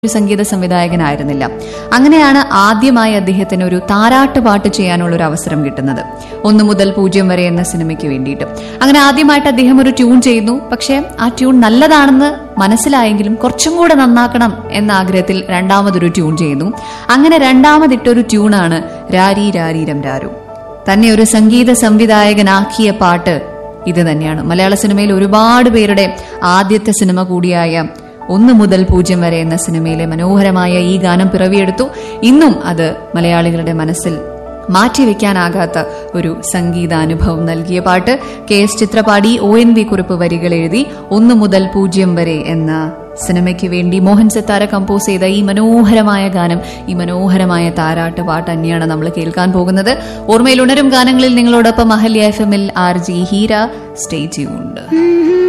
ഒരു സംഗീത സംവിധായകനായിരുന്നില്ല അങ്ങനെയാണ് ആദ്യമായി അദ്ദേഹത്തിന് ഒരു താരാട്ട് പാട്ട് ചെയ്യാനുള്ള ഒരു അവസരം കിട്ടുന്നത് ഒന്നു മുതൽ പൂജ്യം വരെ എന്ന സിനിമയ്ക്ക് വേണ്ടിയിട്ട് അങ്ങനെ ആദ്യമായിട്ട് അദ്ദേഹം ഒരു ട്യൂൺ ചെയ്യുന്നു പക്ഷേ ആ ട്യൂൺ നല്ലതാണെന്ന് മനസ്സിലായെങ്കിലും കുറച്ചും കൂടെ നന്നാക്കണം എന്ന ആഗ്രഹത്തിൽ രണ്ടാമതൊരു ട്യൂൺ ചെയ്യുന്നു അങ്ങനെ രണ്ടാമതിട്ടൊരു ട്യൂണാണ് രാരി രാരീരം രാരു തന്നെ ഒരു സംഗീത സംവിധായകനാക്കിയ പാട്ട് ഇത് തന്നെയാണ് മലയാള സിനിമയിൽ ഒരുപാട് പേരുടെ ആദ്യത്തെ സിനിമ കൂടിയായ ഒന്ന് മുതൽ പൂജ്യം വരെ എന്ന സിനിമയിലെ മനോഹരമായ ഈ ഗാനം പിറവിയെടുത്തു ഇന്നും അത് മലയാളികളുടെ മനസ്സിൽ മാറ്റിവെക്കാനാകാത്ത ഒരു സംഗീതാനുഭവം നൽകിയ പാട്ട് കെ എസ് ചിത്രപാടി ഒ എൻ വി കുറിപ്പ് വരികൾ എഴുതി ഒന്ന് മുതൽ പൂജ്യം വരെ എന്ന സിനിമയ്ക്ക് വേണ്ടി മോഹൻ സിത്താര കമ്പോസ് ചെയ്ത ഈ മനോഹരമായ ഗാനം ഈ മനോഹരമായ താരാട്ട് പാട്ട് തന്നെയാണ് നമ്മൾ കേൾക്കാൻ പോകുന്നത് ഓർമ്മയിൽ ഉണരും ഗാനങ്ങളിൽ നിങ്ങളോടൊപ്പം അഹല്യ എഫ് എമ്മിൽ R J Heera stay tuned